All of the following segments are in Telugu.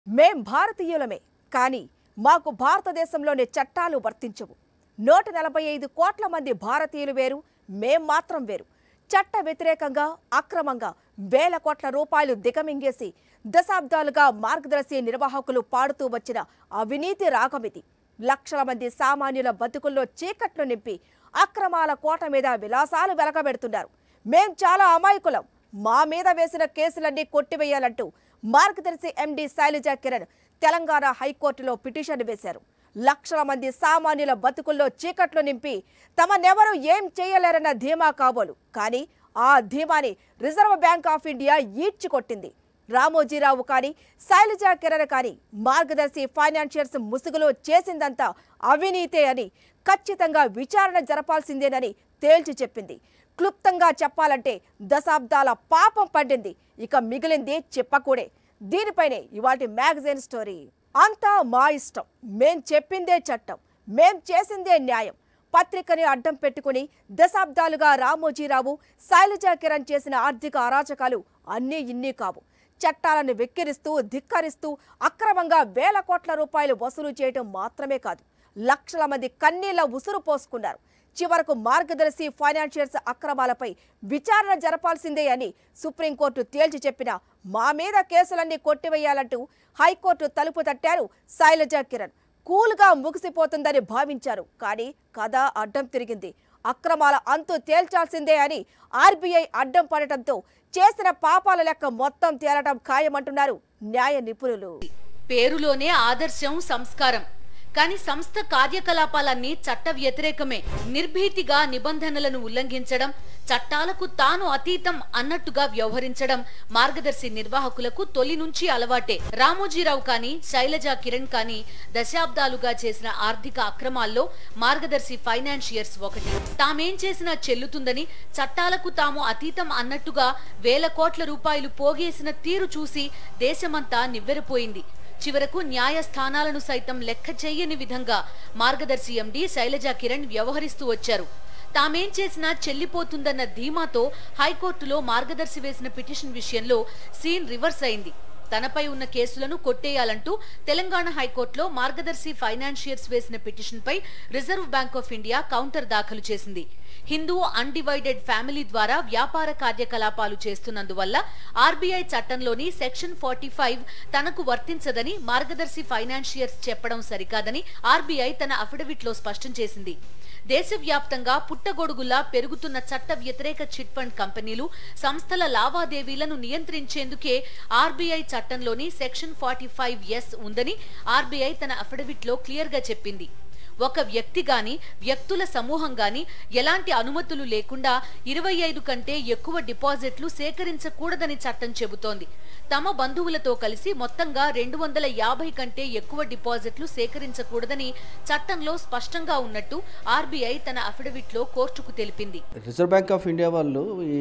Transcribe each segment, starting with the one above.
మేం భారతీయులమే కానీ మాకు భారతదేశంలోని చట్టాలు వర్తించవు నూట నలభై ఐదు కోట్ల మంది భారతీయులు వేరు మేం మాత్రం వేరు చట్ట వ్యతిరేకంగా అక్రమంగా వేల కోట్ల రూపాయలు దిగమింగేసి దశాబ్దాలుగా మార్గదర్శి నిర్వాహకులు పాడుతూ వచ్చిన అవినీతి రాగమిది లక్షల మంది సామాన్యుల బతుకుల్లో చీకట్లు నింపి అక్రమాల కోట మీద విలాసాలు వెలకబెడుతున్నారు మేం చాలా అమాయకులం మా మీద వేసిన కేసులన్నీ కొట్టివేయాలంటూ మార్గదర్శి ఎండి శైలజ కిరణ్ తెలంగాణ హైకోర్టులో పిటిషన్ వేశారు లక్షల మంది సామాన్యుల బతుకుల్లో చీకట్లు నింపి తమనెవరూ ఏం చేయలేరన్న ధీమా కాబోలు కానీ ఆ ధీమాని రిజర్వ్ బ్యాంక్ ఆఫ్ ఇండియా ఈడ్చికొట్టింది రామోజీరావు కానీ శైలజ కిరణ్ కానీ మార్గదర్శి ఫైనాన్షియర్స్ ముసుగులో చేసిందంతా అవినీతే అని ఖచ్చితంగా విచారణ జరపాల్సిందేనని తేల్చి చెప్పింది క్లుప్తంగా చెప్పాలంటే దశాబ్దాల పాపం పండింది ఇక మిగిలింది చెప్పకూడే దీనిపైనే ఇవాటి మ్యాగజైన్ స్టోరీ అంతా మా ఇష్టం మేం చెప్పిందే చట్టం మేం చేసిందే న్యాయం పత్రికని అడ్డం పెట్టుకుని దశాబ్దాలుగా రామోజీరావు శైలజ కిరణ్ చేసిన ఆర్థిక అరాచకాలు అన్నీ ఇన్ని కావు చట్టాలను వెక్కిరిస్తూ ధిక్కరిస్తూ అక్రమంగా వేల కోట్ల రూపాయలు వసూలు చేయటం మాత్రమే కాదు లక్షల మంది కన్నీళ్ల ఉసురు పోసుకున్నారు చివరకు మార్గదర్శి ఫైనాన్షియర్స్ అక్రమాలపై విచారణ జరపాల్సిందే అని సుప్రీంకోర్టు తేల్చి చెప్పిన మా మీద కేసులన్నీ కొట్టివేయాలంటూ హైకోర్టు తలుపు తట్టారు శైలజ కిరణ్ కూల్గా ముగిసిపోతుందని భావించారు కానీ కథ అడ్డం తిరిగింది అక్రమాల అంతు తేల్చాల్సిందే అని ఆర్బీఐ అడ్డం పడటంతో చేసిన పాపాల లెక్క మొత్తం తేలటం ఖాయమంటున్నారు న్యాయ నిపుణులు పేరులోనే ఆదర్శం సంస్కారం కానీ సంస్థ కార్యకలాపాలన్నీ చట్ట వ్యతిరేకమే నిర్భీతిగా నిబంధనలను ఉల్లంఘించడం చట్టాలకు తాను అతీతం అన్నట్టుగా వ్యవహరించడం మార్గదర్శి నిర్వాహకులకు తొలి నుంచి అలవాటే రామోజీరావు కానీ శైలజ కిరణ్ కానీ దశాబ్దాలుగా చేసిన ఆర్థిక అక్రమాల్లో మార్గదర్శి ఫైనాన్షియర్స్ ఒకటి తామేం చేసినా చెల్లుతుందని చట్టాలకు తాము అతీతం అన్నట్టుగా వేల కోట్ల రూపాయలు పోగేసిన తీరు చూసి దేశమంతా నివ్వెరపోయింది చివరకు న్యాయస్థానాలను సైతం లెక్క చెయ్యని విధంగా మార్గదర్శి ఎండి శైలజ కిరణ్ వ్యవహరిస్తూ వచ్చారు తామేం చేసినా చెల్లిపోతుందన్న ధీమాతో హైకోర్టులో మార్గదర్శి వేసిన పిటిషన్ విషయంలో సీన్ రివర్స్ అయింది తనపై ఉన్న కేసులను కొట్టేయాలంటూ తెలంగాణ హైకోర్టులో మార్గదర్శి ఫైనాన్షియర్స్ వేసిన పిటిషన్పై reserve bank of India counter దాఖలు చేసింది హిందూ అన్డివైడెడ్ ఫ్యామిలీ ద్వారా వ్యాపార కార్యకలాపాలు చేస్తున్నందువల్ల ఆర్బీఐ చట్టంలోని సెక్షన్ ఫార్టీ ఫైవ్ తనకు వర్తించదని మార్గదర్శి ఫైనాన్షియర్స్ చెప్పడం సరికాదని ఆర్బీఐ తన అఫిడవిట్లో స్పష్టం చేసింది దేశవ్యాప్తంగా పుట్టగొడుగులా పెరుగుతున్న చట్ట వ్యతిరేక చిట్ ఫండ్ కంపెనీలు సంస్థల లావాదేవీలను నియంత్రించేందుకే ఆర్బీఐ చట్టంలోని సెక్షన్ ఫార్టీ ఫైవ్ ఎస్ ఉందని ఆర్బీఐ తన అఫిడవిట్లో క్లియర్ గా చెప్పింది ఒక వ్యక్తి గాని వ్యక్తుల సమూహం గాని ఎలాంటి అనుమతులు లేకుండా ఇరవై ఐదు కంటే ఎక్కువ డిపాజిట్లు సేకరించకూడదని చట్టం చెబుతోంది తమ బంధువులతో కలిసి మొత్తంగా రెండు వందల యాభై కంటే ఎక్కువ డిపాజిట్లు సేకరించకూడదని చట్టంలో స్పష్టంగా ఉన్నట్టు ఆర్బీఐ తన అఫిడవిట్లో కోర్టుకు తెలిపింది రిజర్వ్ బ్యాంక్ ఆఫ్ ఇండియా వాళ్ళు ఈ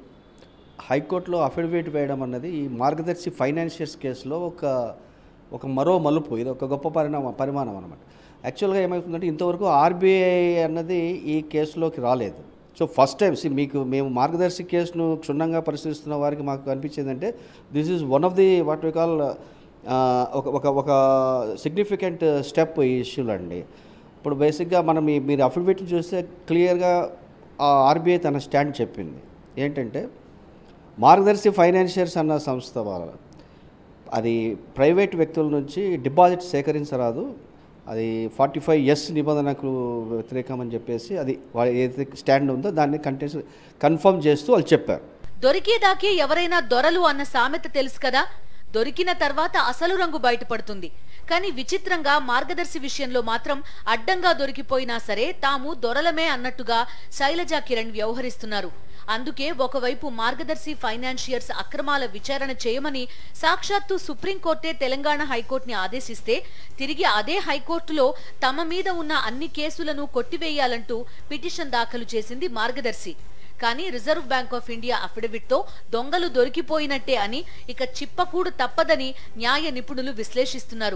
హైకోర్టులో అఫిడవిట్ వేయడం అన్నది ఈ మార్గదర్శి ఫైనాన్షియర్స్ కేసులో ఒక ఒక మరో మలుపు ఇది ఒక గొప్ప పరిణామ పరిమాణం అనమాట యాక్చువల్గా ఏమవుతుందంటే ఇంతవరకు ఆర్బీఐ అన్నది ఈ కేసులోకి రాలేదు సో ఫస్ట్ టైం సి మీకు మేము మార్గదర్శి కేసును క్షుణ్ణంగా పరిశీలిస్తున్న వారికి మాకు అనిపించింది అంటే this is one of the what we call ఒక ఒక ఒక సిగ్నిఫికెంట్ స్టెప్ ఈ ఇష్యూలో అండి ఇప్పుడు బేసిక్గా మనం ఈ- మీరు అఫిడవిట్ చూస్తే క్లియర్గా ఆర్బీఐ తన స్టాండ్ చెప్పింది ఏంటంటే మార్గదర్శి ఫైనాన్షియర్స్ అన్న సంస్థ వాళ్ళ అది ప్రైవేట్ వ్యక్తుల నుంచి డిపాజిట్ సేకరించరాదు అది ఫార్టీ ఫైవ్ ఎస్ నిబంధనకు వ్యతిరేకం అని చెప్పేసి అది వాళ్ళ ఏదైతే స్టాండ్ ఉందో దాన్ని కంటెన్స్ కన్ఫర్మ్ చేస్తూ వాళ్ళు చెప్పారు దొరికేదాకే ఎవరైనా దొరలు అన్న సామెత తెలుసు కదా దొరికిన తర్వాత అసలు రంగు బయటపడుతుంది కానీ విచిత్రంగా మార్గదర్శి విషయంలో మాత్రం అడ్డంగా దొరికిపోయినా సరే తాము దొరలమే అన్నట్టుగా శైలజా కిరణ్ వ్యవహరిస్తున్నారు అందుకే ఒకవైపు మార్గదర్శి ఫైనాన్షియర్స్ అక్రమాల విచారణ చేయమని సాక్షాత్తు సుప్రీంకోర్టే తెలంగాణ హైకోర్టుని ఆదేశిస్తే తిరిగి అదే హైకోర్టులో తమ మీద ఉన్న అన్ని కేసులను కొట్టివేయాలంటూ పిటిషన్ దాఖలు చేసింది మార్గదర్శి కానీ రిజర్వ్ బ్యాంక్ ఆఫ్ ఇండియా అఫిడవిట్తో దొంగలు దొరికిపోయినట్టే అని ఇక చిప్పకూడు తప్పదని న్యాయ నిపుణులు విశ్లేషిస్తున్నారు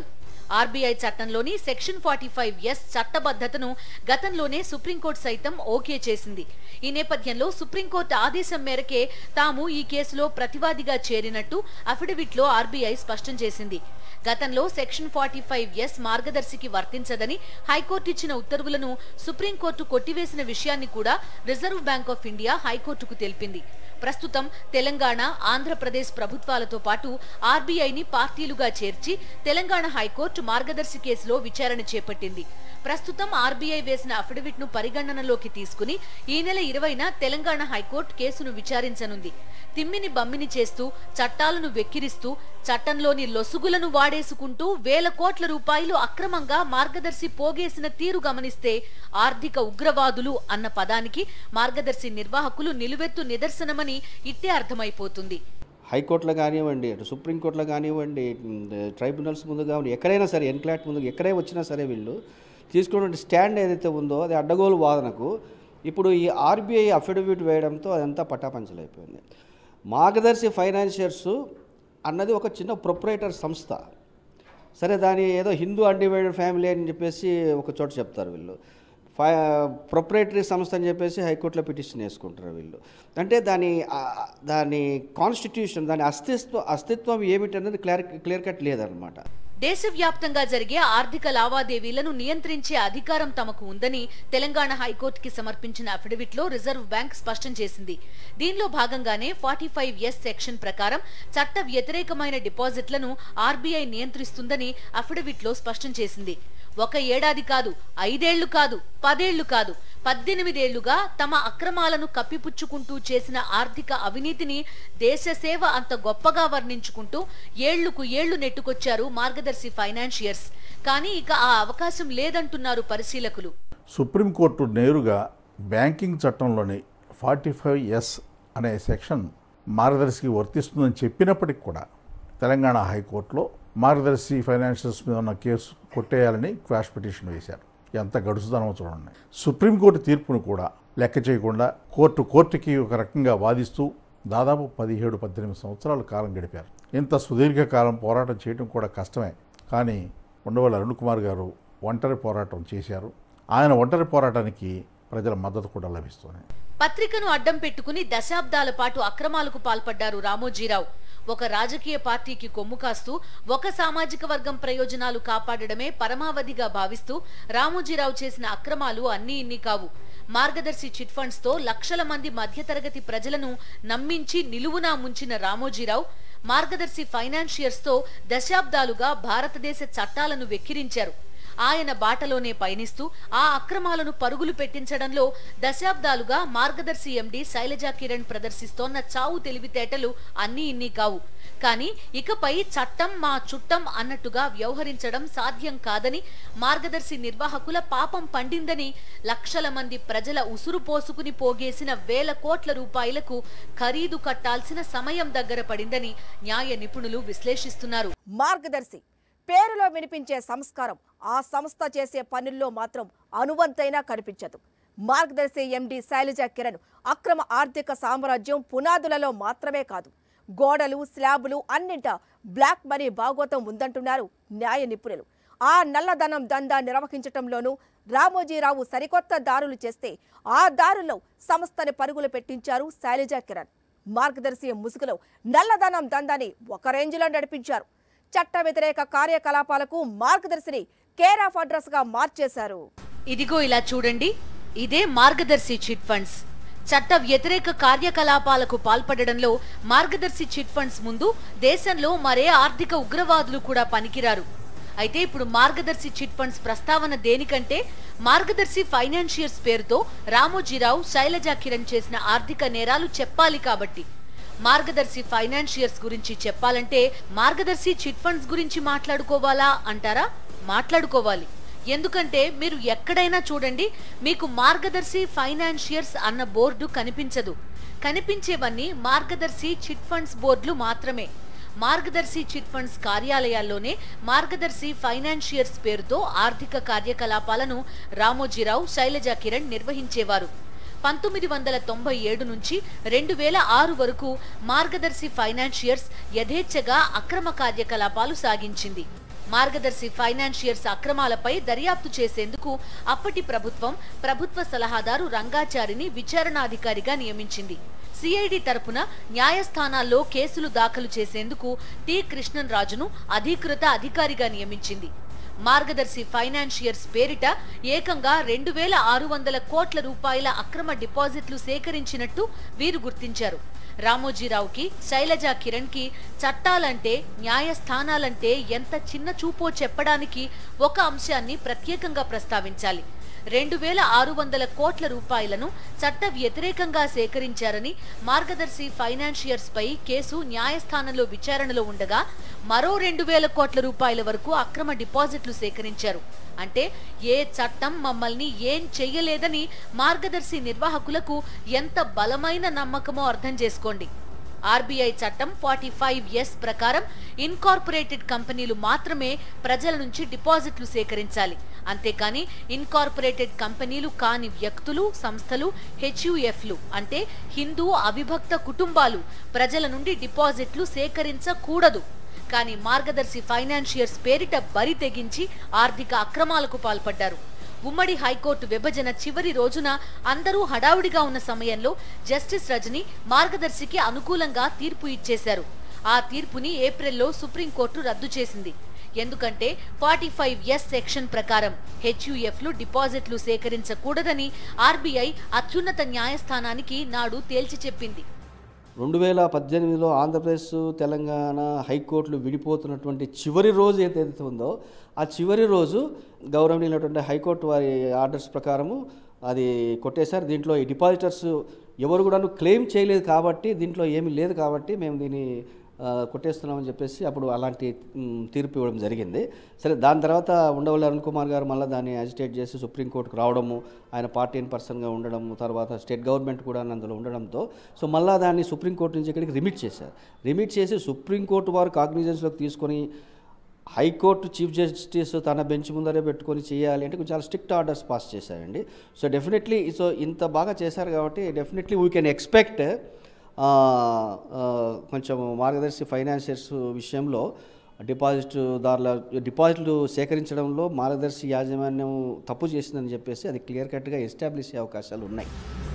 ఆర్బీఐ చట్టంలోని సెక్షన్ ఫార్టీ ఫైవ్ ఎస్ చట్టబద్ధతను గతంలోనే సుప్రీంకోర్టు సైతం ఓకే చేసింది ఈ నేపథ్యంలో సుప్రీంకోర్టు ఆదేశం మేరకే తాము ఈ కేసులో ప్రతివాదిగా చేరినట్టు అఫిడవిట్లో ఆర్బీఐ స్పష్టం చేసింది గతంలో సెక్షన్ ఫార్టీ ఫైవ్ ఎస్ మార్గదర్శికి వర్తించదని హైకోర్టు ఇచ్చిన ఉత్తర్వులను సుప్రీంకోర్టు కొట్టివేసిన విషయాన్ని కూడా రిజర్వ్ బ్యాంక్ ఆఫ్ ఇండియా హైకోర్టుకు తెలిపింది ప్రస్తుతం తెలంగాణ ఆంధ్రప్రదేశ్ ప్రభుత్వాలతో పాటు ఆర్బీఐని పార్టీలుగా చేర్చి తెలంగాణ హైకోర్టు మార్గదర్శి కేసులో విచారణ చేపట్టింది ప్రస్తుతం ఆర్బీఐ వేసిన అఫిడవిట్ ను పరిగణనలోకి తీసుకుని ఈ నెల ఇరవైన తెలంగాణ హైకోర్టు కేసును విచారించనుంది తిమ్మిని బమ్మిని చేస్తూ చట్టాలను వెక్కిరిస్తూ చట్టంలోని లొసుగులను వాడేసుకుంటూ వేల కోట్ల రూపాయలు అక్రమంగా మార్గదర్శి పోగేసిన తీరు గమనిస్తే ఆర్థిక ఉగ్రవాదులు అన్న పదానికి మార్గదర్శి నిర్వాహకులు నిలువెత్తు నిదర్శనమని ఇట్టే అర్థమైపోతుంది హైకోర్టులో కానివ్వండి అటు సుప్రీంకోర్టులో కానివ్వండి ఉమ్, ట్రైబ్యునల్స్ ముందు కానివ్వండి ఎక్కడైనా సరే ఎన్క్లాట్ ముందు ఎక్కడే వచ్చినా సరే వీళ్ళు తీసుకున్న స్టాండ్ ఏదైతే ఉందో అది అడ్డగోలు వాదనకు ఇప్పుడు ఈ ఆర్బీఐ అఫిడవిట్ వేయడంతో అదంతా పటాపంచలైపోయింది మార్గదర్శి ఫైనాన్షియర్స్ అన్నది ఒక చిన్న ప్రొపరేటర్ సంస్థ సరే దాని ఏదో హిందూ అన్డివైడెడ్ ఫ్యామిలీ అని చెప్పేసి ఒక చోట చెప్తారు వీళ్ళు ఫై ప్రొపరేటరీ సంస్థ అని చెప్పేసి హైకోర్టులో పిటిషన్ వేసుకుంటారు వీళ్ళు అంటే దాని ఆ, దాని కాన్స్టిట్యూషన్ దాని అస్తిత్వం అస్తిత్వం ఏమిటన్నది క్లియర్ క్లియర్ కట్ లేదనమాట దేశవ్యాప్తంగా జరిగే ఆర్థిక లావాదేవీలను నియంత్రించే అధికారం తమకు ఉందని తెలంగాణ హైకోర్టుకి సమర్పించిన అఫిడవిట్ లో రిజర్వ్ బ్యాంక్ స్పష్టం చేసింది దీనిలో భాగంగానే ఫార్టీ ఫైవ్ ఎస్ సెక్షన్ ప్రకారం చట్ట వ్యతిరేకమైన డిపాజిట్లను ఆర్బీఐ నియంత్రిస్తుందని అఫిడవిట్ లో స్పష్టం చేసింది ఒక ఏడాది కాదు ఐదేళ్లు కాదు పదేళ్లు కాదు పద్దెనిమిదేళ్లుగా తమ అక్రమాలను కప్పిపుచ్చుకుంటూ చేసిన ఆర్థిక అవినీతిని దేశ సేవ అంత గొప్పగా వర్ణించుకుంటూ ఏళ్లుకు ఏళ్లు నెట్టుకొచ్చారు మార్గదర్శి ఫైనాన్షియర్స్ కానీ ఇక ఆ అవకాశం లేదంటున్నారు పరిశీలకులు సుప్రీంకోర్టు నేరుగా బ్యాంకింగ్ చట్టంలోని ఫార్టీ ఫైవ్ ఎస్ అనే సెక్షన్ మార్గదర్శికి వర్తిస్తుందని చెప్పినప్పటికి కూడా తెలంగాణ హైకోర్టులో మార్గదర్శి ఫైనాన్షియల్స్ మీద ఉన్న కేసు కొట్టేయాలని క్వాష్ పిటిషన్ వేశారు ఎంత గడుసుదనమో చూడండి సుప్రీంకోర్టు తీర్పును కూడా లెక్క చేయకుండా కోర్టు కోర్టుకి ఒక రకంగా వాదిస్తూ దాదాపు పదిహేడు పద్దెనిమిది సంవత్సరాల కాలం గడిపారు ఇంత సుదీర్ఘ కాలం పోరాటం చేయడం కూడా కష్టమే కానీ ఉండవల్లి అరుణ్ కుమార్ గారు ఒంటరి పోరాటం చేశారు ఆయన ఒంటరి పోరాటానికి ప్రజల మద్దతు కూడా లభిస్తుంది పత్రికను అడ్డం పెట్టుకుని దశాబ్దాల పాటు అక్రమాలకు పాల్పడ్డారు రామోజీరావు ఒక రాజకీయ పార్టీకి కొమ్ము కాస్తూ ఒక సామాజిక వర్గం ప్రయోజనాలు కాపాడడమే పరమావధిగా భావిస్తూ రామోజీరావు చేసిన అక్రమాలు అన్నీ ఇన్ని కావు మార్గదర్శి చిట్ ఫండ్స్ తో లక్షల మంది మధ్యతరగతి ప్రజలను నమ్మించి నిలువునా ముంచిన రామోజీరావు మార్గదర్శి ఫైనాన్షియర్స్ తో దశాబ్దాలుగా భారతదేశ చట్టాలను వెక్కిరించారు ఆయన బాటలోనే పయనిస్తూ ఆ అక్రమాలను పరుగులు పెట్టించడంలో దశాబ్దాలుగా మార్గదర్శి ఎండి శైలజా కిరణ్ ప్రదర్శిస్తోన్న చావు తెలివితేటలు అన్నీ ఇన్ని కావు కానీ ఇకపై చట్టం మా చుట్టం అన్నట్టుగా వ్యవహరించడం సాధ్యం కాదని మార్గదర్శి నిర్వాహకుల పాపం పండిందని లక్షల మంది ప్రజల ఉసురు పోసుకుని పోగేసిన వేల కోట్ల రూపాయలకు ఖరీదు కట్టాల్సిన సమయం దగ్గర పడిందని న్యాయ నిపుణులు విశ్లేషిస్తున్నారు మార్గదర్శి పేరులో వినిపించే సంస్కారం ఆ సంస్థ చేసే పనుల్లో మాత్రం అనువంతైనా కనిపించదు మార్గదర్శి ఎండి శైలజ కిరణ్ అక్రమ ఆర్థిక సామ్రాజ్యం పునాదులలో మాత్రమే కాదు గోడలు స్లాబులు అన్నింటా బ్లాక్ మనీ భాగోతం ఉందంటున్నారు న్యాయ నిపుణులు ఆ నల్లధనం దందా నిర్వహించటంలోనూ రామోజీరావు సరికొత్త దారులు చేస్తే ఆ దారుల్లో సంస్థని పరుగులు పెట్టించారు శైలజ కిరణ్ మార్గదర్శి ముసుగులో నల్లధనం దందాని ఒక రేంజ్లో నడిపించారు చట్ట వ్యతిరేక కార్యకలాపాలకు మార్గదర్శిని కేర్ ఆఫ్ అడ్రస్ గా మార్చేశారు ఇదిగో ఇలా చూడండి ఇదే మార్గదర్శి చిట్ ఫండ్స్ చట్ట వ్యతిరేక కార్యకలాపాలకు పాల్పడడంలో మార్గదర్శి చిట్ ఫండ్స్ ముందు దేశంలో మరే ఆర్థిక ఉగ్రవాదులు కూడా పనికిరారు అయితే ఇప్పుడు మార్గదర్శి చిట్ ఫండ్స్ ప్రస్తావన దేనికంటే మార్గదర్శి ఫైనాన్షియర్స్ పేరుతో రామోజీరావు శైలజా కిరణ్ చేసిన ఆర్థిక నేరాలు చెప్పాలి కాబట్టి మార్గదర్శి ఫైనాన్షియర్స్ గురించి చెప్పాలంటే మార్గదర్శి చిట్ ఫండ్స్ గురించి మాట్లాడుకోవాలా అంటారా మాట్లాడుకోవాలి ఎందుకంటే మీరు ఎక్కడైనా చూడండి మీకు మార్గదర్శి ఫైనాన్షియర్స్ అన్న బోర్డు కనిపించదు కనిపించేవన్నీ మార్గదర్శి చిట్ ఫండ్స్ బోర్డులు మాత్రమే మార్గదర్శి చిట్ ఫండ్స్ కార్యాలయాల్లోనే మార్గదర్శి ఫైనాన్షియర్స్ పేరుతో ఆర్థిక కార్యకలాపాలను రామోజీరావు శైలజా కిరణ్ నిర్వహించేవారు పంతొమ్మిది వందల తొంభై ఏడు నుంచి రెండు వేల ఆరు వరకు మార్గదర్శి ఫైనాన్షియర్స్ యథేచ్ఛగా అక్రమ కార్యకలాపాలు సాగించింది మార్గదర్శి ఫైనాన్షియర్స్ అక్రమాలపై దర్యాప్తు చేసేందుకు అప్పటి ప్రభుత్వం ప్రభుత్వ సలహాదారు రంగాచారిని విచారణాధికారిగా నియమించింది సిఐడి తరపున న్యాయస్థానాల్లో కేసులు దాఖలు చేసేందుకు టి కృష్ణన్ రాజును అధీకృత అధికారిగా నియమించింది మార్గదర్శి ఫైనాన్షియర్స్ పేరిట ఏకంగా రెండు వేల ఆరు వందల కోట్ల రూపాయల అక్రమ డిపాజిట్లు సేకరించినట్టు వీరు గుర్తించారు రామోజీరావుకి శైలజా కిరణ్ కి చట్టాలంటే న్యాయస్థానాలంటే ఎంత చిన్న చూపో చెప్పడానికి ఒక అంశాన్ని ప్రత్యేకంగా ప్రస్తావించాలి రెండు వేల ఆరు వందల కోట్ల రూపాయలను చట్ట వ్యతిరేకంగా సేకరించారని మార్గదర్శి ఫైనాన్షియర్స్ పై కేసు న్యాయస్థానంలో విచారణలో ఉండగా మరో రెండు వేల కోట్ల రూపాయల వరకు అక్రమ డిపాజిట్లు సేకరించారు అంటే ఏ చట్టం మమ్మల్ని ఏం చెయ్యలేదని మార్గదర్శి నిర్వాహకులకు ఎంత బలమైన నమ్మకమో అర్థం చేసుకోండి ఆర్బీఐ చట్టం ఫార్టీ ఫైవ్ ఎస్ ప్రకారం ఇన్కార్పొరేటెడ్ కంపెనీలు మాత్రమే ప్రజల నుంచి డిపాజిట్లు సేకరించాలి అంతేకాని ఇన్కార్పొరేటెడ్ కంపెనీలు కాని వ్యక్తులు సంస్థలు హెచ్యుఎఫ్లు అంటే హిందూ అవిభక్త కుటుంబాలు ప్రజల నుండి డిపాజిట్లు సేకరించకూడదు కానీ మార్గదర్శి ఫైనాన్షియర్స్ పేరిట బరి తెగించి ఆర్థిక అక్రమాలకు పాల్పడ్డారు ఉమ్మడి హైకోర్టు విభజన చివరి రోజున అందరూ హడావుడిగా ఉన్న సమయంలో జస్టిస్ రజని మార్గదర్శికి అనుకూలంగా తీర్పు ఇచ్చేశారు ఆ తీర్పుని ఏప్రిల్లో సుప్రీంకోర్టు రద్దు చేసింది ఎందుకంటే ఫార్టీ ఫైవ్ ఎస్ సెక్షన్ ప్రకారం హెచ్యుఎఫ్లు డిపాజిట్లు సేకరించకూడదని ఆర్బీఐ అత్యున్నత న్యాయస్థానానికి నాడు తేల్చి చెప్పింది రెండు వేల పద్దెనిమిదిలో ఆంధ్రప్రదేశ్ తెలంగాణ హైకోర్టులు విడిపోతున్నటువంటి చివరి రోజు ఏదైతే ఉందో ఆ చివరి రోజు గౌరవనీయులైనటువంటి హైకోర్టు వారి ఆర్డర్స్ ప్రకారము అది కొట్టేశారు దీంట్లో ఈ డిపాజిటర్స్ ఎవరు కూడా క్లెయిమ్ చేయలేదు కాబట్టి దీంట్లో ఏమీ లేదు కాబట్టి మేము దీన్ని ఆ, కొట్టేస్తున్నామని చెప్పేసి అప్పుడు అలాంటి మ్, తీర్పు ఇవ్వడం జరిగింది సరే దాని తర్వాత ఉండవల్లి అరుణ్ కుమార్ గారు మళ్ళీ దాన్ని అజిటేట్ చేసి సుప్రీంకోర్టుకు రావడము ఆయన పార్టీ ఇన్ పర్సన్గా ఉండడము తర్వాత స్టేట్ గవర్నమెంట్ కూడా అందులో ఉండడంతో సో మళ్ళీ దాన్ని సుప్రీంకోర్టు నుంచి ఇక్కడికి రిమిట్ చేశారు రిమిట్ చేసి సుప్రీంకోర్టు వారు కాగ్నిజెన్స్లోకి తీసుకొని హైకోర్టు చీఫ్ జస్టిస్ తన బెంచ్ ముందరే పెట్టుకొని చేయాలి అంటే కొంచెం చాలా స్ట్రిక్ట్ ఆర్డర్స్ పాస్ చేశారండి సో డెఫినెట్లీ సో ఇంత బాగా చేశారు కాబట్టి డెఫినెట్లీ వీ కెన్ ఎక్స్పెక్ట్ కొంచెం మార్గదర్శి ఫైనాన్షియర్స్ విషయంలో డిపాజిట్దారుల డిపాజిట్లు సేకరించడంలో మార్గదర్శి యాజమాన్యం తప్పు చేసిందని చెప్పేసి అది క్లియర్ కట్గా ఎస్టాబ్లిష్ అయ్యే అవకాశాలు ఉన్నాయి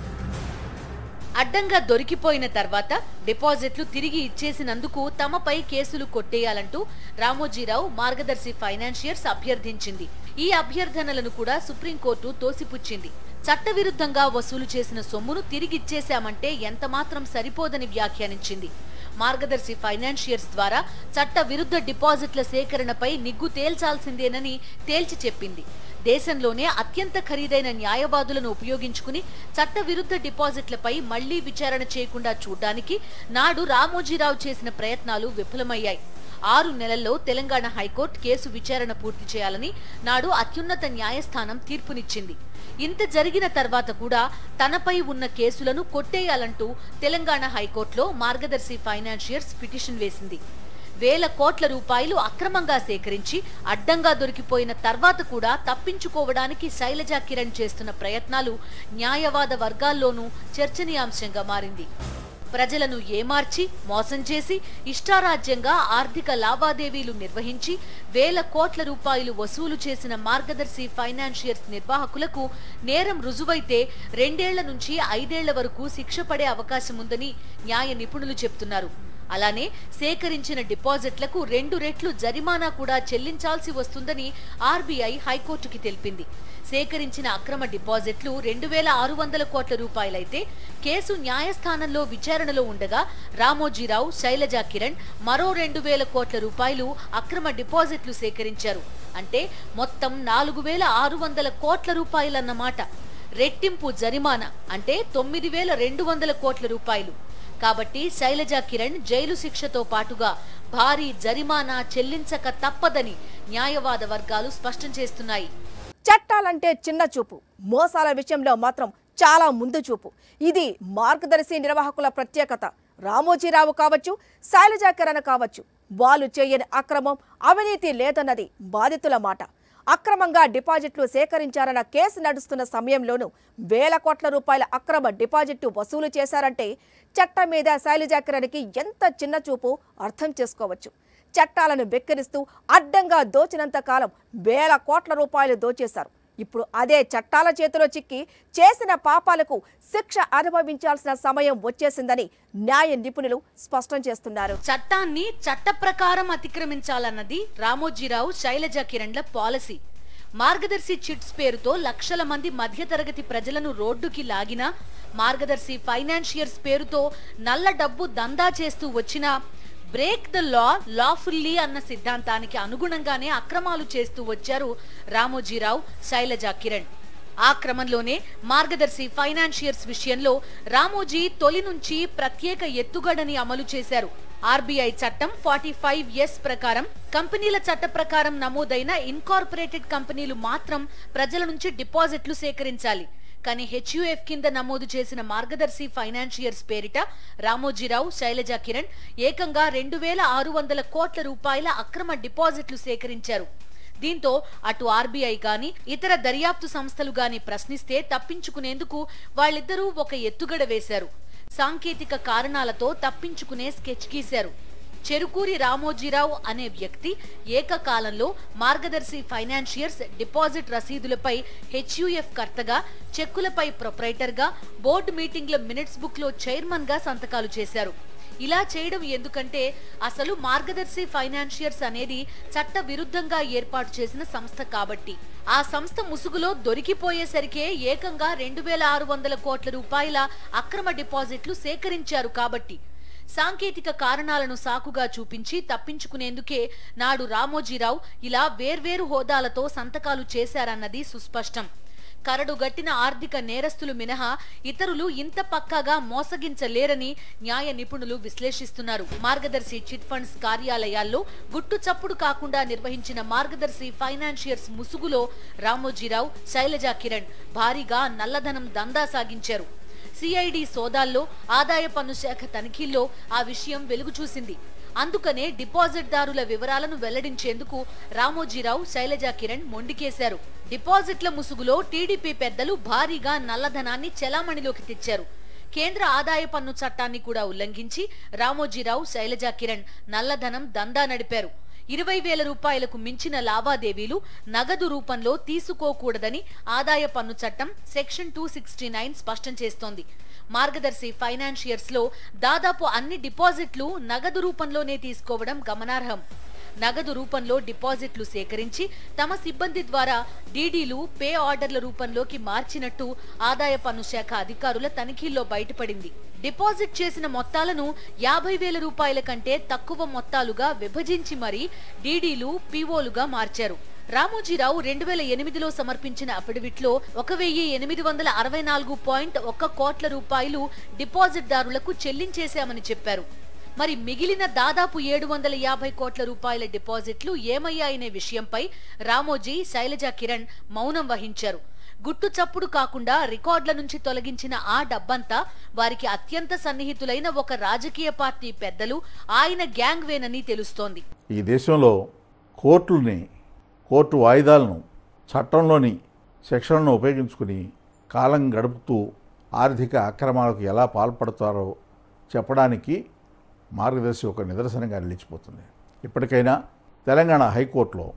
అడ్డంగా దొరికిపోయిన తర్వాత డిపాజిట్లు తిరిగి ఇచ్చేసినందుకు తమపై కేసులు కొట్టేయాలంటూ రామోజీరావు మార్గదర్శి ఫైనాన్షియర్స్ అభ్యర్థించింది ఈ అభ్యర్థనలను కూడా సుప్రీంకోర్టు తోసిపుచ్చింది చట్టవిరుద్ధంగా వసూలు చేసిన సొమ్మును తిరిగిచ్చేశామంటే ఎంతమాత్రం సరిపోదని వ్యాఖ్యానించింది మార్గదర్శి ఫైనాన్షియర్స్ ద్వారా చట్ట విరుద్ధ డిపాజిట్ల సేకరణపై నిగ్గు తేల్చాల్సిందేనని తేల్చి చెప్పింది దేశంలోనే అత్యంత ఖరీదైన న్యాయవాదులను ఉపయోగించుకుని చట్ట విరుద్ధ డిపాజిట్లపై మళ్లీ విచారణ చేయకుండా చూడ్డానికి నాడు రామోజీరావు చేసిన ప్రయత్నాలు విఫలమయ్యాయి ఆరు నెలల్లో తెలంగాణ హైకోర్టు కేసు విచారణ పూర్తి చేయాలని నాడు అత్యున్నత న్యాయస్థానం తీర్పునిచ్చింది ఇంత జరిగిన తర్వాత కూడా తనపై ఉన్న కేసులను కొట్టేయాలంటూ తెలంగాణ హైకోర్టులో మార్గదర్శి ఫైనాన్షియర్స్ పిటిషన్ వేసింది వేల కోట్ల రూపాయలు అక్రమంగా సేకరించి అడ్డంగా దొరికిపోయిన తర్వాత కూడా తప్పించుకోవడానికి శైలజా కిరణ్ చేస్తున్న ప్రయత్నాలు న్యాయవాద వర్గాల్లోనూ చర్చనీయాంశంగా మారింది ప్రజలను ఏమార్చి మోసం చేసి ఇష్టారాజ్యంగా ఆర్థిక లావాదేవీలు నిర్వహించి వేల కోట్ల రూపాయలు వసూలు చేసిన మార్గదర్శి ఫైనాన్షియర్స్ నిర్వాహకులకు నేరం రుజువైతే రెండేళ్ల నుంచి ఐదేళ్ల వరకు శిక్ష పడే అవకాశం ఉందని న్యాయ నిపుణులు చెప్తున్నారు అలానే సేకరించిన డిపాజిట్లకు రెండు రెట్లు జరిమానా కూడా చెల్లించాల్సి వస్తుందని ఆర్బీఐ హైకోర్టుకి తెలిపింది సేకరించిన అక్రమ డిపాజిట్లు రెండు వేల ఆరు వందల కోట్ల రూపాయలైతే కేసు న్యాయస్థానంలో విచారణలో ఉండగా రామోజీరావు శైలజా కిరణ్ మరో రెండు వేల కోట్ల రూపాయలు అక్రమ డిపాజిట్లు సేకరించారు అంటే మొత్తం నాలుగు వేల ఆరు వందల కోట్ల రూపాయలన్నమాట రెట్టింపు జరిమానా అంటే తొమ్మిది వేల రెండు వందల కోట్ల రూపాయలు కాబట్టి శైలజా కిరణ్ జైలు శిక్షతో పాటుగా భారీ జరిమానా చెల్లించక తప్పదని న్యాయవాద వర్గాలు స్పష్టం చేస్తున్నాయి చట్టాలంటే చిన్న చూపు మోసాల విషయంలో మాత్రం చాలా ముందు చూపు ఇది మార్గదర్శి నిర్వాహకుల ప్రత్యేకత రామోజీరావు కావచ్చు శైలజాకరణ కావచ్చు వాళ్ళు చేయని అక్రమం అవినీతి లేదన్నది బాధితుల మాట అక్రమంగా డిపాజిట్లు సేకరించారన్న కేసు నడుస్తున్న సమయంలోనూ వేల కోట్ల రూపాయల అక్రమ డిపాజిట్లు వసూలు చేశారంటే చట్టం మీద శైలజాకరణకి ఎంత చిన్న చూపు అర్థం చేసుకోవచ్చు చట్టాలను బెక్కిరిస్తూ అడ్డంగా దోచినంత కాలం వేల కోట్ల రూపాయలు దోచేశారు ఇప్పుడు అదే చట్టాల చేతిలో చిక్కి చేసిన పాపాలకు శిక్ష అనుభవించాల్సిన సమయం వచ్చేసిందని న్యాయ నిపుణులు స్పష్టం చేస్తున్నారు చట్టాన్ని చట్ట ప్రకారం అతిక్రమించాలన్నది రామోజీరావు శైలజ కిరణ్ల పాలసీ మార్గదర్శి చిట్స్ పేరుతో లక్షల మంది మధ్యతరగతి ప్రజలను రోడ్డుకి లాగిన మార్గదర్శి ఫైనాన్షియర్స్ పేరుతో నల్ల డబ్బు దందా చేస్తూ వచ్చిన బ్రేక్ ద లా లాఫుల్లీ అన్న సిద్ధాంతానికి అనుగుణంగానే అక్రమాలు చేస్తూ వచ్చారు రామోజీరావు శైలజ కిరణ్ ఆ క్రమంలోనే మార్గదర్శి ఫైనాన్షియర్స్ విషయంలో రామోజీ తొలి నుంచి ప్రత్యేక ఎత్తుగడని అమలు చేశారు ఆర్బీఐ చట్టం ఫార్టీ ఫైవ్ ఎస్ ప్రకారం కంపెనీల చట్ట ప్రకారం నమోదైన ఇన్కార్పొరేటెడ్ కంపెనీలు మాత్రం ప్రజల నుంచి డిపాజిట్లు సేకరించాలి కానీ హెచ్యుఎఫ్ కింద నమోదు చేసిన మార్గదర్శి ఫైనాన్షియర్స్ పేరిట రామోజీరావు శైలజ కిరణ్ ఏకంగా రెండు వేల ఆరు వందల కోట్ల రూపాయల అక్రమ డిపాజిట్లు సేకరించారు దీంతో అటు ఆర్బీఐ గాని ఇతర దర్యాప్తు సంస్థలు గాని ప్రశ్నిస్తే తప్పించుకునేందుకు వాళ్ళిద్దరూ ఒక ఎత్తుగడ వేశారు సాంకేతిక కారణాలతో తప్పించుకునే స్కెచ్ గీశారు చెరుకూరి రామోజీరావు అనే వ్యక్తి ఏకకాలంలో మార్గదర్శి ఫైనాన్షియర్స్ డిపాజిట్ రసీదులపై హెచ్యుఎఫ్ కర్తగా చెక్కులపై ప్రొపరైటర్గా బోర్డు మీటింగ్ల మినిట్స్ బుక్ లో చైర్మన్ గా సంతకాలు చేశారు ఇలా చేయడం ఎందుకంటే అసలు మార్గదర్శి ఫైనాన్షియర్స్ అనేది చట్ట విరుద్ధంగా ఏర్పాటు చేసిన సంస్థ కాబట్టి ఆ సంస్థ ముసుగులో దొరికిపోయేసరికే ఏకంగా రెండు వేల ఆరు వందల కోట్ల రూపాయల అక్రమ డిపాజిట్లు సేకరించారు కాబట్టి సాంకేతిక కారణాలను సాకుగా చూపించి తప్పించుకునేందుకే నాడు రామోజీరావు ఇలా వేర్వేరు హోదాలతో సంతకాలు చేశారన్నది సుస్పష్టం కరడుగట్టిన ఆర్థిక నేరస్తులు మినహా ఇతరులు ఇంత పక్కాగా మోసగించలేరని న్యాయ నిపుణులు విశ్లేషిస్తున్నారు మార్గదర్శి చిట్ ఫండ్స్ కార్యాలయాల్లో గుట్టు చప్పుడు కాకుండా నిర్వహించిన మార్గదర్శి ఫైనాన్షియర్స్ ముసుగులో రామోజీరావు శైలజా కిరణ్ భారీగా నల్లధనం దందా సాగించారు సిఐడి సోదాల్లో ఆదాయ పన్ను శాఖ తనిఖీల్లో ఆ విషయం వెలుగు చూసింది అందుకనే డిపాజిట్దారుల వివరాలను వెల్లడించేందుకు రామోజీరావు శైలజా కిరణ్ మొండికేశారు డిపాజిట్ల ముసుగులో టీడీపీ పెద్దలు భారీగా నల్లధనాన్ని చెలామణిలోకి తెచ్చారు కేంద్ర ఆదాయ పన్ను చట్టాన్ని కూడా ఉల్లంఘించి రామోజీరావు శైలజా కిరణ్ నల్లధనం దందా నడిపారు ఇరవై వేల రూపాయలకు మించిన లావాదేవీలు నగదు రూపంలో తీసుకోకూడదని ఆదాయ పన్ను చట్టం సెక్షన్ టూ సిక్స్టీ నైన్ స్పష్టం చేస్తోంది మార్గదర్శి ఫైనాన్షియర్స్ లో దాదాపు అన్ని డిపాజిట్లు నగదు రూపంలోనే తీసుకోవడం గమనార్హం నగదు రూపంలో డిపాజిట్లు సేకరించి తమ సిబ్బంది ద్వారా డీడీలు పే ఆర్డర్ల రూపంలోకి మార్చినట్టు ఆదాయ పన్ను శాఖ అధికారుల తనిఖీల్లో బయటపడింది డిపాజిట్ చేసిన మొత్తాలను యాభై వేల రూపాయల కంటే తక్కువ మొత్తాలుగా విభజించి మరీ డీడీలు పీఓలుగా మార్చారు రామోజీరావు రెండు వేల ఎనిమిదిలో సమర్పించిన అఫిడవిట్లో ఒక వెయ్యి ఎనిమిది వందల అరవై నాలుగు పాయింట్ ఒక్క కోట్ల రూపాయలు డిపాజిట్దారులకు చెల్లించేశామని చెప్పారు మరి మిగిలిన దాదాపు ఏడు వందల యాభై కోట్ల రూపాయల డిపాజిట్లు ఏమయ్యాయనే విషయంపై రామోజీ శైలజా కిరణ్ మౌనం వహించారు గుట్టు చప్పుడు కాకుండా రికార్డుల నుంచి తొలగించిన ఆ డబ్బంతా వారికి అత్యంత సన్నిహితులైన ఒక రాజకీయ పార్టీ పెద్దలు ఆయన గ్యాంగ్ వేనని తెలుస్తోంది ఈ దేశంలో కోర్టుల్ని కోర్టు వాయిదాలను చట్టంలోని సెక్షన్లను ఉపయోగించుకుని కాలం గడుపుతూ ఆర్థిక అక్రమాలకు ఎలా పాల్పడతారో చెప్పడానికి మార్గదర్శి ఒక నిదర్శనంగా నిలిచిపోతుంది ఇప్పటికైనా తెలంగాణ హైకోర్టులో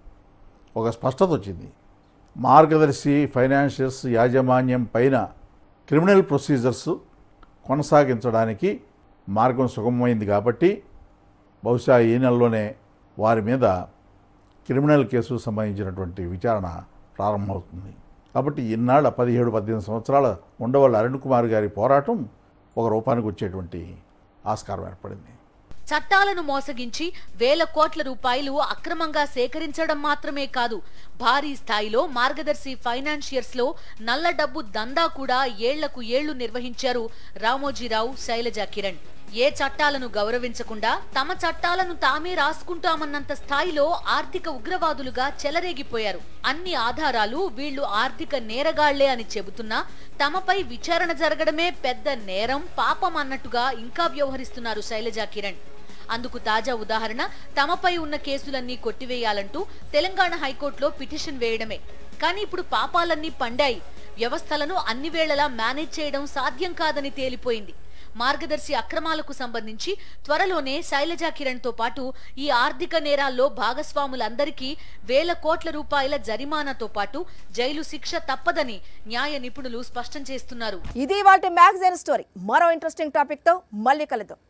ఒక స్పష్టత వచ్చింది మార్గదర్శి ఫైనాన్షియల్స్ యాజమాన్యం పైన క్రిమినల్ ప్రొసీజర్స్ కొనసాగించడానికి మార్గం సుగమమైంది కాబట్టి బహుశా ఈ నెలలోనే వారి మీద క్రిమినల్ కేసు సంబంధించినటువంటి విచారణ ప్రారంభమవుతుంది కాబట్టి ఇన్నాళ్ళ పదిహేడు పద్దెనిమిది సంవత్సరాల ఉండవల్లి అరుణ్ కుమార్ గారి పోరాటం ఒక రూపానికి వచ్చేటువంటి ఆస్కారం ఏర్పడింది చట్టాలను మోసగించి వేల కోట్ల రూపాయలు అక్రమంగా సేకరించడం మాత్రమే కాదు భారీ స్థాయిలో మార్గదర్శి ఫైనాన్షియర్స్ లో నల్ల డబ్బు దందా కూడా ఏళ్లకు ఏళ్లు నిర్వహించారు రామోజీరావు శైలజా కిరణ్ ఏ చట్టాలను గౌరవించకుండా తమ చట్టాలను తామే రాసుకుంటామన్నంత స్థాయిలో ఆర్థిక ఉగ్రవాదులుగా చెలరేగిపోయారు అన్ని ఆధారాలు వీళ్లు ఆర్థిక నేరగాళ్లే అని చెబుతున్నా తమపై విచారణ జరగడమే పెద్ద నేరం పాపం అన్నట్టుగా ఇంకా వ్యవహరిస్తున్నారు శైలజా కిరణ్ అందుకు తాజా ఉదాహరణ తమపై ఉన్న కేసులన్నీ కొట్టివేయాలంటూ తెలంగాణ హైకోర్టులో పిటిషన్ వేయడమే కానీ ఇప్పుడు పాపాలన్నీ పండాయి వ్యవస్థలను అన్ని వేళలా మేనేజ్ చేయడం సాధ్యం కాదని తేలిపోయింది మార్గదర్శి అక్రమాలకు సంబంధించి త్వరలోనే శైలజా కిరణ్ తో పాటు ఈ ఆర్థిక నేరాల్లో భాగస్వాములందరికీ వేల కోట్ల రూపాయల జరిమానాతో పాటు జైలు శిక్ష తప్పదని న్యాయ నిపుణులు స్పష్టం చేస్తున్నారు ఇది వాటి మ్యాగజైన్ స్టోరీ మరో ఇంట్రెస్టింగ్ టాపిక్ తో మళ్ళీ కలుద్దాం